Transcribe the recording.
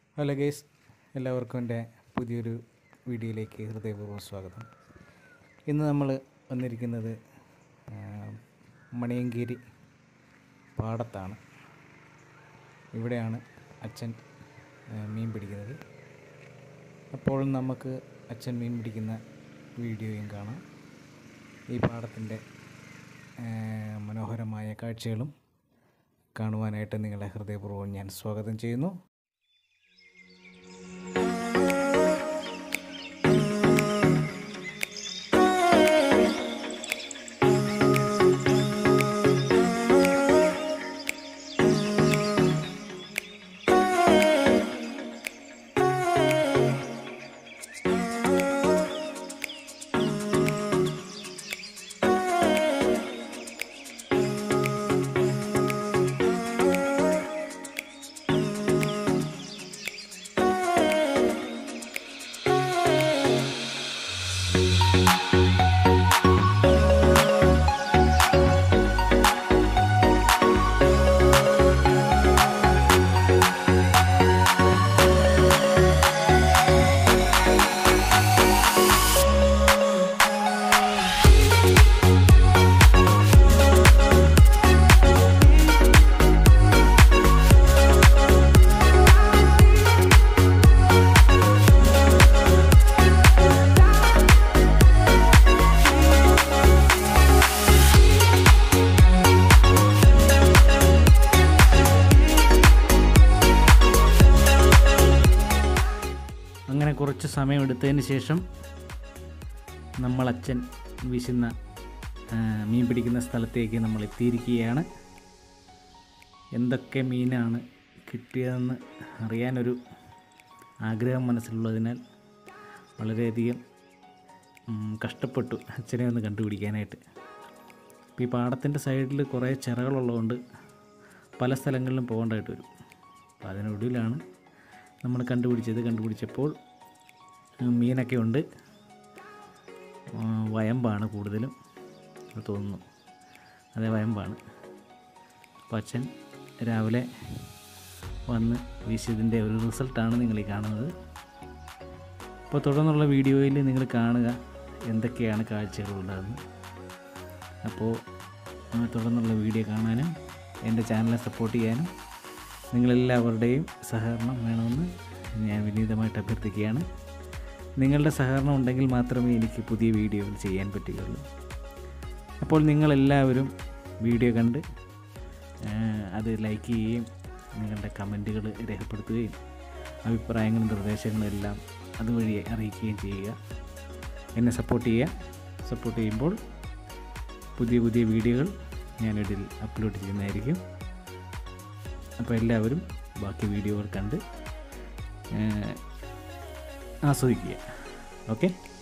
hello guys എല്ലാവർക്കും എൻ്റെ പുതിയൊരു വീഡിയോയിലേക്ക് ഹൃദയപൂർവ്വം സ്വാഗതം ഇന്ന് നമ്മൾ വന്നിരിക്കുന്നത് ആ, മണിയങ്കേരി പാടത്താണ് ഇവിടെയാണ് അച്ഛൻ ആ, മീൻ പിടിക്കുന്നത് അപ്പോൾ നമുക്ക് അച്ഛൻ മീൻ പിടിക്കുന്ന വീഡിയോയും കാണാം ഈ പാടത്തിൻ്റെ ആ, മനോഹരമായ കാഴ്ചകളും കാണുവാനായിട്ട് നിങ്ങളെ ഹൃദയപൂർവ്വം ഞാൻ സ്വാഗതം ചെയ്യുന്നു അങ്ങനെ കുറച്ച് സമയമെടുത്തതിന് ശേഷം നമ്മൾ അച്ഛൻ വീശുന്ന ആ, മീൻ പിടിക്കുന്ന സ്ഥലത്തേക്ക് നമ്മൾ എത്തിയിരിക്കുകയാണ് എന്തൊക്കെ മീനാണ് കിട്ടിയതെന്ന് അറിയാനൊരു ആഗ്രഹം മനസ്സിലുള്ളതിനാൽ വളരെയധികം ഉം, കഷ്ടപ്പെട്ടു അച്ഛനെ ഒന്ന് കണ്ടുപിടിക്കാനായിട്ട് ഇപ്പോൾ ഈ പാടത്തിൻ്റെ സൈഡിൽ കുറേ ചിറകളുള്ളതുകൊണ്ട് പല സ്ഥലങ്ങളിലും പോകേണ്ടതായിട്ട് വരും അപ്പോൾ അതിനൊടുവിലാണ് നമ്മൾ കണ്ടുപിടിച്ചത് കണ്ടുപിടിച്ചപ്പോൾ ഉം, മീനൊക്കെ ഉണ്ട് ആ, വയമ്പാണ് കൂടുതലും എന്ന് തോന്നുന്നു അതെ വയമ്പാണ് അപ്പോൾ അച്ഛൻ രാവിലെ വന്ന് വീശിയതിൻ്റെ ഒരു റിസൾട്ടാണ് നിങ്ങൾ ഈ കാണുന്നത് അപ്പോൾ തുടർന്നുള്ള വീഡിയോയിൽ നിങ്ങൾ കാണുക എന്തൊക്കെയാണ് കാഴ്ചകളുള്ളതെന്ന് അപ്പോൾ ആ, തുടർന്നുള്ള വീഡിയോ കാണാനും എൻ്റെ ചാനലിനെ സപ്പോർട്ട് ചെയ്യാനും നിങ്ങളെല്ലാവരുടെയും സഹകരണം വേണമെന്ന് ഞാൻ വിനീതമായിട്ട് അഭ്യർത്ഥിക്കുകയാണ് നിങ്ങളുടെ സഹകരണം ഉണ്ടെങ്കിൽ മാത്രമേ എനിക്ക് പുതിയ വീഡിയോകൾ ചെയ്യാൻ പറ്റുകയുള്ളൂ അപ്പോൾ നിങ്ങളെല്ലാവരും വീഡിയോ കണ്ട് ആ, അത് ലൈക്ക് ചെയ്യുകയും നിങ്ങളുടെ കമൻറ്റുകൾ രേഖപ്പെടുത്തുകയും അഭിപ്രായങ്ങളും നിർദ്ദേശങ്ങളും എല്ലാം അതുവഴി അറിയിക്കുകയും ചെയ്യുക എന്നെ സപ്പോർട്ട് ചെയ്യുക സപ്പോർട്ട് ചെയ്യുമ്പോൾ പുതിയ പുതിയ വീഡിയോകൾ ഞാനിതിൽ അപ്ലോഡ് ചെയ്യുന്നതായിരിക്കും അപ്പോൾ എല്ലാവരും ബാക്കി വീഡിയോകൾ കണ്ട് ആ, ആസ്വദിക്കുക ഓക്കെ